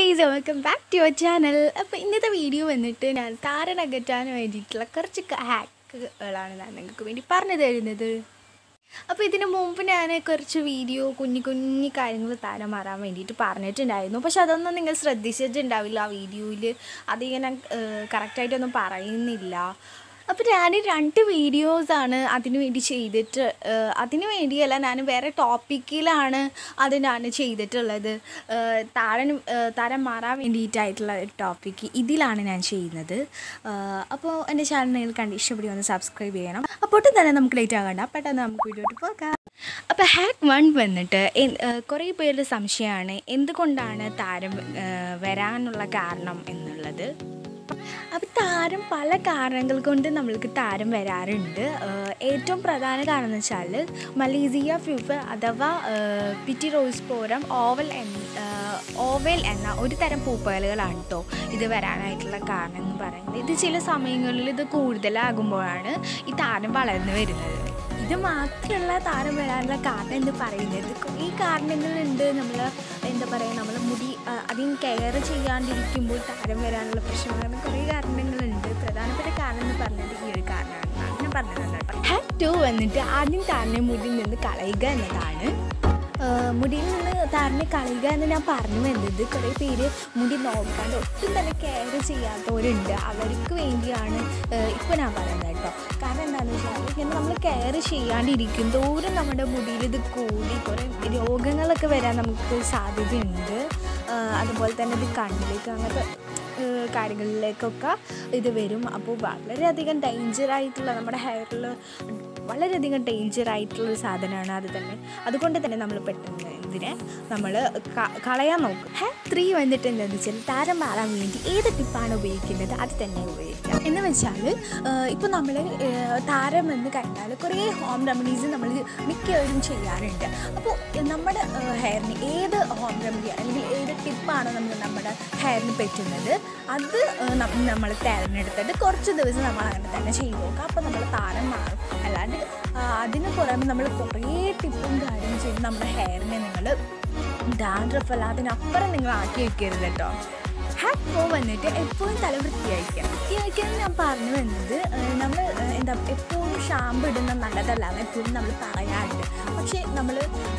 guys welcome back to your channel അപ്പോൾ ഇന്നത്തെ video വന്നിട്ട് ഞാൻ താരൻ അകറ്റാൻ വേണ്ടിയിട്ടുള്ള കുറച്ച് ഹാക്കുകളാണ് ഞാൻ നിങ്ങൾക്ക് വേണ്ടി പറഞ്ഞു തരുന്നത് അപ്പോൾ ഇതിന് മുമ്പ് ഞാൻ കുറച്ച് വീഡിയോ കുഞ്ഞു കുഞ്ഞു കാര്യങ്ങൾ താരം മാറാൻ വേണ്ടിയിട്ട് പറഞ്ഞിട്ടുണ്ടായിരുന്നു പക്ഷെ അതൊന്നും നിങ്ങൾ ശ്രദ്ധിച്ചിട്ടുണ്ടാവില്ല ആ വീഡിയോയിൽ അതിങ്ങനെ കറക്റ്റായിട്ടൊന്നും പറയുന്നില്ല അപ്പോൾ ഞാൻ രണ്ട് വീഡിയോസാണ് അതിന് വേണ്ടി ചെയ്തിട്ട് ഏഹ്, അതിന് വേണ്ടിയല്ല ഞാൻ വേറെ ടോപ്പിക്കിലാണ് അത് ഞാൻ ചെയ്തിട്ടുള്ളത് ഏഹ്, താരൻ ഏഹ്, താരം മാറാൻ വേണ്ടിയിട്ടായിട്ടുള്ള ടോപ്പിക്ക് ഇതിലാണ് ഞാൻ ചെയ്യുന്നത് ഏഹ്, അപ്പോൾ എൻ്റെ ചാനൽ നിങ്ങൾ കണ്ട് ഇഷ്ടപ്പെടി ഒന്ന് സബ്സ്ക്രൈബ് ചെയ്യണം അപ്പോൾ ഒട്ടും തന്നെ നമുക്ക് ലേറ്റ് ആകണ്ട പെട്ടെന്ന് നമുക്ക് വീഡിയോട്ട് പോകാം അപ്പോൾ ഹാക്ക് വൺ വന്നിട്ട് എൻ- ഏഹ്, കുറേ പേരുടെ സംശയമാണ് എന്തുകൊണ്ടാണ് താരം ഏഹ്, വരാനുള്ള കാരണം എന്നുള്ളത് അപ്പോൾ താരം പല കാരണങ്ങൾ കൊണ്ട് നമ്മൾക്ക് താരം വരാറുണ്ട് ഏഹ് ഏറ്റവും പ്രധാന കാരണം എന്ന് വെച്ചാൽ മലേസിയ ഫ്യൂഫ് അഥവാ ഏഹ് പിറ്റി റോസ്പോരം ഓവൽ എന്ന ഏഹ് ഓവൽ എന്ന ഒരു തരം പൂപ്പലുകളാണ് കേട്ടോ ഇത് വരാനായിട്ടുള്ള കാരണം എന്ന് പറയുന്നത് ഇത് ചില സമയങ്ങളിൽ ഇത് കൂടുതലാകുമ്പോഴാണ് ഈ താരം വളർന്നു വരുന്നത് ഇത് മാത്രമല്ല താരം വരാനുള്ള കാരണം എന്ന് പറയുന്നത് കുറേ കാരണങ്ങളുണ്ട് നമ്മൾ എന്താ പറയുക നമ്മൾ മുടി ആ, അധികം കെയർ ചെയ്യാണ്ടിരിക്കുമ്പോൾ താരം വരാനുള്ള പ്രശ്നങ്ങൾ കുറേ കാരണങ്ങളുണ്ട് പ്രധാനപ്പെട്ട കാരണം എന്ന് പറഞ്ഞത് ഈ ഒരു കാരണമാണ് ഞാൻ പറഞ്ഞത് കേട്ടോ ഹാക്ക് ടു വന്നിട്ട് ആദ്യം താരനെ മുടിയിൽ നിന്ന് കളയുക എന്നതാണ് ആ, മുടിയിൽ നിന്ന് താരനെ കളയുക എന്ന് ഞാൻ പറഞ്ഞു വരുന്നത് കുറേ പേര് മുടി നോക്കാണ്ട് ഒട്ടും തന്നെ കെയർ ചെയ്യാത്തവരുണ്ട് അവർക്ക് വേണ്ടിയാണ് ഇപ്പോൾ ഞാൻ പറയുന്നത് കേട്ടോ കാരണം എന്താണെന്ന് വെച്ചാൽ ഇങ്ങനെ നമ്മൾ കെയർ ചെയ്യാണ്ടിരിക്കും തോറും നമ്മുടെ മുടിയിൽ ഇത് കൂടി കുറേ രോഗങ്ങളൊക്കെ വരാൻ നമുക്ക് സാധ്യതയുണ്ട് ആ, അതുപോലെ തന്നെ ഇത് കണ്ണിലേക്ക് അങ്ങനത്തെ ഏഹ് കാര്യങ്ങളിലേക്കൊക്കെ ഇത് വരും അപ്പോൾ വളരെയധികം ഡേഞ്ചർ ആയിട്ടുള്ള നമ്മുടെ ഹെയറിൽ വളരെയധികം ഡേഞ്ചർ ആയിട്ടുള്ള ഒരു സാധനമാണ് അത് തന്നെ അതുകൊണ്ട് തന്നെ നമ്മൾ പെട്ടെന്ന് ഇതിനെ നമ്മൾ കളയാൻ നോക്കും ഹെ ത്രീ വന്നിട്ട് എന്താണെന്ന് വെച്ചാൽ താരം മാറാൻ വേണ്ടി ഏത് ടിപ്പാണ് ഉപയോഗിക്കുന്നത് അത് തന്നെ ഉപയോഗിക്കാം എന്ന് വെച്ചാൽ ഇപ്പോൾ നമ്മൾ താരം വന്ന് കഴിഞ്ഞാൽ കുറേ ഹോം റെമഡീസ് നമ്മൾ മിക്കവരും ചെയ്യാറുണ്ട് അപ്പോൾ നമ്മുടെ ഹെയറിന് ഏത് ഹോം റെമഡി അല്ലെങ്കിൽ ഏത് ടിപ്പാണ് നമുക്ക് നമ്മുടെ ഹെയറിന് പറ്റുന്നത് അത് നമ്മൾ തിരഞ്ഞെടുത്തിട്ട് കുറച്ച് ദിവസം നമ്മൾ അങ്ങനെ തന്നെ ചെയ്ത് നോക്കാം അപ്പോൾ നമ്മൾ താരം മാറും അല്ലാണ്ട് ആ, അതിന് പുറമെ നമ്മൾ കുറേ ടിപ്പും കാര്യവും ചെയ്ത് നമ്മുടെ ഹെയറിനെ നിങ്ങൾ ഡാൻഡ്രഫ് അല്ല അതിനപ്പുറം നിങ്ങൾ ആക്കി വെക്കരുത് കേട്ടോ ഹാക്ക് ഫോ വന്നിട്ട് എപ്പോഴും തല വൃത്തിയായിരിക്കാം വൃത്തിയായിരിക്കാൻ ഞാൻ പറഞ്ഞു വന്നത് നമ്മൾ എന്താ എപ്പോഴും ഷാമ്പു ഇടുന്നത് നല്ലതല്ല എന്ന് എപ്പോഴും നമ്മൾ പറയാറുണ്ട് പക്ഷേ നമ്മൾ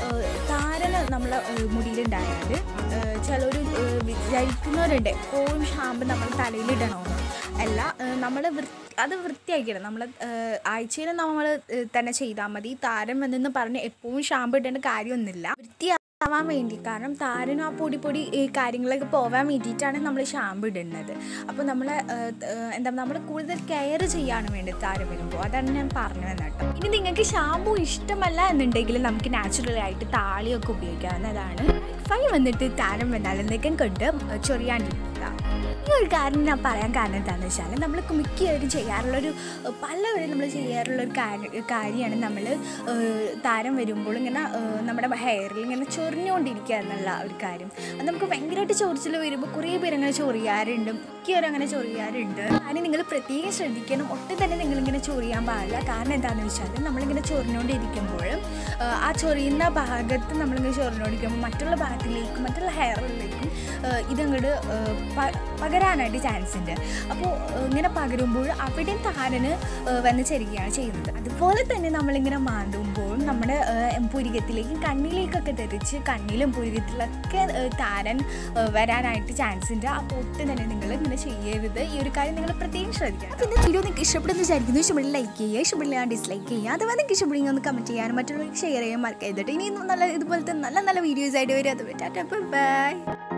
താരന് നമ്മളെ മുടിയിലുണ്ടായാൽ ചിലർ വിചാരിക്കുന്നവരുണ്ട് എപ്പോഴും ഷാമ്പു നമ്മൾ തലയിലിടണമെന്ന് അല്ല നമ്മൾ വൃത്തി അത് വൃത്തിയാക്കിയിടണം നമ്മൾ ആഴ്ചയിൽ നമ്മൾ തന്നെ ചെയ്താൽ മതി താരം എന്നു പറഞ്ഞ് എപ്പോഴും ഷാമ്പു ഇടേണ്ട കാര്യമൊന്നുമില്ല വൃത്തിയാവാൻ വേണ്ടി കാരണം താരനും ആ പൊടി പൊടി ഈ കാര്യങ്ങളൊക്കെ പോകാൻ വേണ്ടിയിട്ടാണ് നമ്മൾ ഷാമ്പു ഇടുന്നത് അപ്പോൾ നമ്മൾ എന്താ നമ്മൾ കൂടുതൽ കെയർ ചെയ്യാണ് വേണ്ടത് താരം വരുമ്പോൾ അതാണ് ഞാൻ പറഞ്ഞു വന്നത് കേട്ടോ ഇനി നിങ്ങൾക്ക് ഷാമ്പു ഇഷ്ടമല്ല എന്നുണ്ടെങ്കിൽ നമുക്ക് നാച്ചുറൽ ആയിട്ട് താളിയൊക്കെ ഉപയോഗിക്കാവുന്നതാണ് ഫൈവ് വന്നിട്ട് താരം വന്നാൽ എന്തൊക്കെ കൊണ്ട് ചൊറിയാണ്ടിരിക്കുക ഈ ഒരു കാര്യം ഞാൻ പറയാൻ കാരണം എന്താണെന്ന് വെച്ചാൽ നമ്മൾ മിക്കവരും ചെയ്യാറുള്ളൊരു പലവരും നമ്മൾ ചെയ്യാറുള്ളൊരു കാര്യം കാര്യമാണ് നമ്മൾ താരം വരുമ്പോൾ ഇങ്ങനെ ഏഹ്, നമ്മുടെ ഹെയറിൽ ഇങ്ങനെ ചൊറിഞ്ഞുകൊണ്ടിരിക്കുക എന്നുള്ള ഒരു കാര്യം അത് നമുക്ക് ഭയങ്കരമായിട്ട് ചൊറിച്ചിൽ വരുമ്പോൾ കുറേ പേര് അങ്ങനെ ചൊറിയാറുണ്ട് മിക്കവരും അങ്ങനെ ചൊറിയാറുണ്ട് അതിന് നിങ്ങൾ പ്രത്യേകം ശ്രദ്ധിക്കണം ഒട്ടും തന്നെ നിങ്ങളിങ്ങനെ ചൊറിയാൻ പാടില്ല കാരണം എന്താണെന്ന് വെച്ചാൽ നമ്മളിങ്ങനെ ചൊറിഞ്ഞുകൊണ്ടിരിക്കുമ്പോൾ ഏഹ്, ആ ചൊറിയുന്ന ഭാഗത്ത് നമ്മളിങ്ങനെ ചൊറിഞ്ഞുകൊണ്ടിരിക്കുമ്പോൾ മറ്റുള്ള ഭാഗത്തിലേക്കും മറ്റുള്ള ഹെയറിലേക്കും ഏഹ്, ഇതങ്ങോട്ട് ഏഹ്, പ- പകരാനായിട്ട് ചാൻസ് ഉണ്ട് അപ്പോൾ ഇങ്ങനെ പകരുമ്പോൾ അവിടെയും താരന് ഏഹ്, വന്ന് ചെരികയാണ് ചെയ്യുന്നത് അതുപോലെ തന്നെ നമ്മളിങ്ങനെ മാന്തുമ്പോൾ നമ്മുടെ ഏഹ്, പുരികത്തിലേക്കും കണ്ണിലേക്കൊക്കെ തെറിച്ച് കണ്ണിലും പുരികത്തിലൊക്കെ ഏഹ്, താരൻ ഏഹ്, വരാനായിട്ട് ചാൻസ് ഉണ്ട് അപ്പോൾ ഒട്ടും തന്നെ നിങ്ങൾ ഇങ്ങനെ ചെയ്യരുത് ഈ ഒരു കാര്യം നിങ്ങൾ പ്രത്യേകം ശ്രദ്ധിക്കണം അപ്പോൾ ഇന്നത്തെ വീഡിയോ നിങ്ങൾക്ക് ഇഷ്ടപ്പെടുന്നു വിചാരിക്കുന്നു ഇഷ്ടപ്പെട്ട് ലൈക്ക് ചെയ്യുക ഇഷ്ടപ്പെടില്ല ഡിസ്ലൈക്ക് ചെയ്യുക അഥവാ നിങ്ങൾക്ക് ഇഷ്ടപ്പെടുമെങ്കിൽ ഒന്ന് കമൻറ്റ് ചെയ്യാനും മറ്റുള്ളവർക്ക് ഷെയർ ചെയ്യാൻ മറക്കരുത് ഇനി നല്ല ഇതുപോലത്തെ നല്ല നല്ല വീഡിയോസ് ആയിട്ട് വരും അത് ബൈ